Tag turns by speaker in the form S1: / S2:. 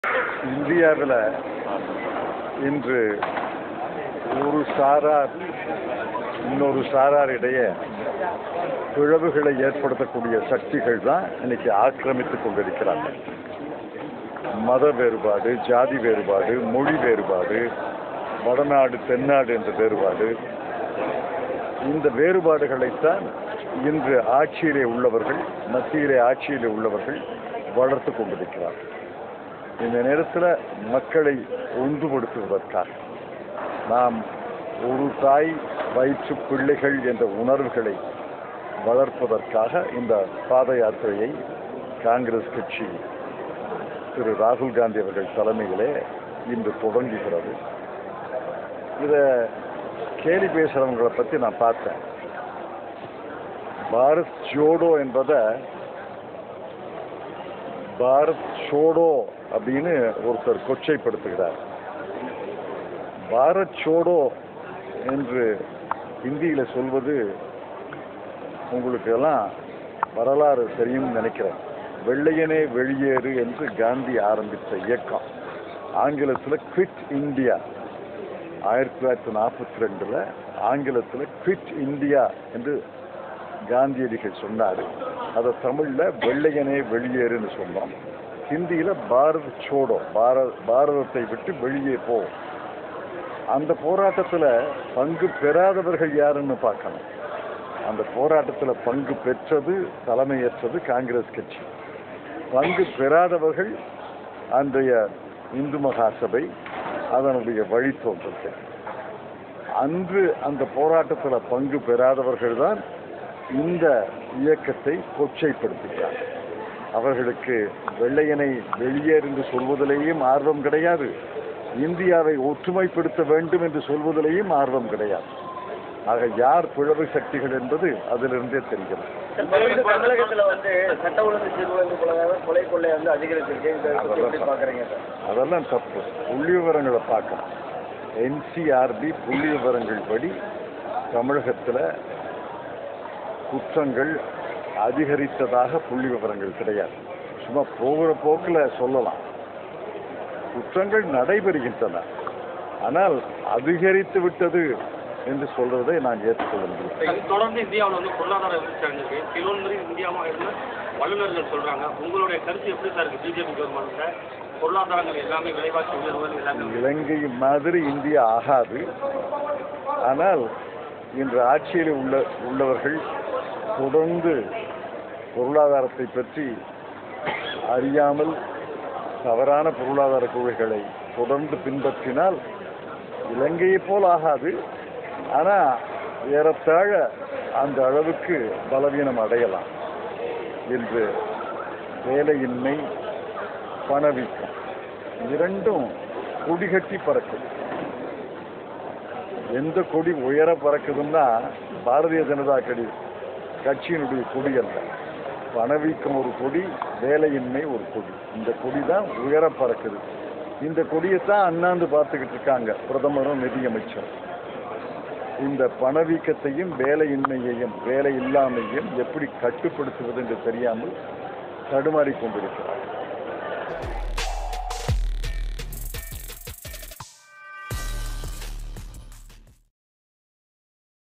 S1: இந்தியாவில் இன்று ஒரு சாரார் இன்னொரு சாரார் இடையே பிளவுகளை ஏற்படுத்தக்கூடிய சக்திகள் தான் இன்னைக்கு ஆக்கிரமித்துக் கொண்டிருக்கிறார்கள் மத வேறுபாடு ஜாதி வேறுபாடு மொழி வேறுபாடு வடநாடு தென்னாடு என்ற வேறுபாடு இந்த வேறுபாடுகளைத்தான் இன்று ஆட்சியிலே உள்ளவர்கள் மத்தியிலே ஆட்சியிலே உள்ளவர்கள் வளர்த்து கொண்டிருக்கிறார்கள் இந்த நேரத்தில் மக்களை ஒன்றுபடுத்துவதற்காக நாம் ஒரு தாய் வயிற்று பிள்ளைகள் என்ற உணர்வுகளை வளர்ப்பதற்காக இந்த பாத யாத்திரையை காங்கிரஸ் கட்சி திரு ராகுல் காந்தி அவர்கள் தலைமையிலே இன்று தொடங்குகிறது இதை கேலி பேசுகிறவங்களை பற்றி நான் பார்த்தேன் பாரத் ஜோடோ என்பதை பாரத் சோடோ அப்படின்னு ஒருத்தர் கொச்சைப்படுத்துகிறார் பாரத் சோடோ என்று ஹிந்தியில் சொல்வது உங்களுக்கு எல்லாம் வரலாறு தெரியும்னு நினைக்கிறேன் வெள்ளையனே வெளியேறு என்று காந்தி ஆரம்பித்த இயக்கம் ஆங்கிலத்தில் குவிட் இந்தியா ஆயிரத்தி தொள்ளாயிரத்தி நாற்பத்தி ரெண்டில் ஆங்கிலத்தில் குவிட் இந்தியா என்று காந்தியடிகள் சொன்னார் அதை தமிழில் வெள்ளையனே வெளியேறுன்னு சொன்னோம் ஹிந்தியில் பாரத் சோடோ பாரத் பாரதத்தை விட்டு வெளியே போ அந்த போராட்டத்தில் பங்கு பெறாதவர்கள் யாருன்னு பார்க்கணும் அந்த போராட்டத்தில் பங்கு பெற்றது தலைமையேற்றது காங்கிரஸ் கட்சி பங்கு பெறாதவர்கள் அன்றைய இந்து மகாசபை அதனுடைய வழித்தோன்றல்கள் அன்று அந்த போராட்டத்தில் பங்கு பெறாதவர்கள் தான் இந்த இயக்கத்தை கொச்சைப்படுத்துகிறார் அவர்களுக்கு வெள்ளையனை வெளியேறு என்று சொல்வதிலேயும் ஆர்வம் கிடையாது இந்தியாவை ஒற்றுமைப்படுத்த வேண்டும் என்று சொல்வதிலேயும் ஆர்வம் கிடையாது ஆக யார் பிளவு சக்திகள் என்பது அதிலிருந்தே தெரிகிறது
S2: தமிழக- தமிழகத்துல வந்து சட்ட ஒழுங்கு சீர்குலைந்து போலதாக கொலை கொள்ளை வந்து அதிகரிச்சிருக்கு இதை பத்தி எப்படி பாக்குறீங்க சார்
S1: அதெல்லாம் தப்பு புள்ளி விவரங்களை பார்க்கணும் என்சிஆர்பி புள்ளி விவரங்கள் படி தமிழகத்தில் குற்றங்கள் அதிகரித்ததாக புள்ளி விவரங்கள் கிடையாது சும்மா போகிற போக்கில் சொல்லலாம் குற்றங்கள் நடைபெறுகின்றன ஆனால் அதிகரித்து விட்டது என்று சொல்றதை நான் ஏற்றுக்கொள்ள முடியும்
S3: அது தொடர்ந்து இந்தியாவில் வந்து பொருளாதார வீழ்ச்சி அடைஞ்சிருக்கு கிலோமீட்டர் இந்தியாவும் இருந்து வல்லுநர்கள் சொல்றாங்க உங்களுடைய கருத்து எப்படி சார் இருக்கு பிஜேபி கவர்மெண்ட்ல பொருளாதாரங்கள் எல்லாமே விலைவாசி உயர்வுகள் எல்லாமே
S1: இலங்கை மாதிரி இந்தியா ஆகாது ஆனால் இன்று ஆட்சியில் உள்ள உள்ளவர்கள் தொடர்ந்து பொருளாதாரத்தை பற்றி அறியாமல் தவறான பொருளாதார கொள்கைகளை தொடர்ந்து பின்பற்றினால் இலங்கையைப் போல் ஆகாது ஆனால் ஏறத்தாழ அந்த அளவுக்கு பலவீனம் அடையலாம் என்று வேலையின்மை பணவீக்கம் இரண்டும் கொடிகட்டி பறக்கும் எந்த கொடி உயர பறக்குதுன்னா பாரதிய ஜனதா கடி கட்சியினுடைய கொடி அல்ல பணவீக்கம் ஒரு கொடி வேலையின்மை ஒரு கொடி இந்த கொடி தான் உயர பறக்குது இந்த கொடியைத்தான் அண்ணாந்து பார்த்துக்கிட்டு இருக்காங்க பிரதமரும் நிதியமைச்சரும் இந்த பணவீக்கத்தையும் வேலையின்மையையும் வேலை இல்லாமையும் எப்படி கட்டுப்படுத்துவது என்று தெரியாமல் தடுமாறிக் கொண்டிருக்கிறார்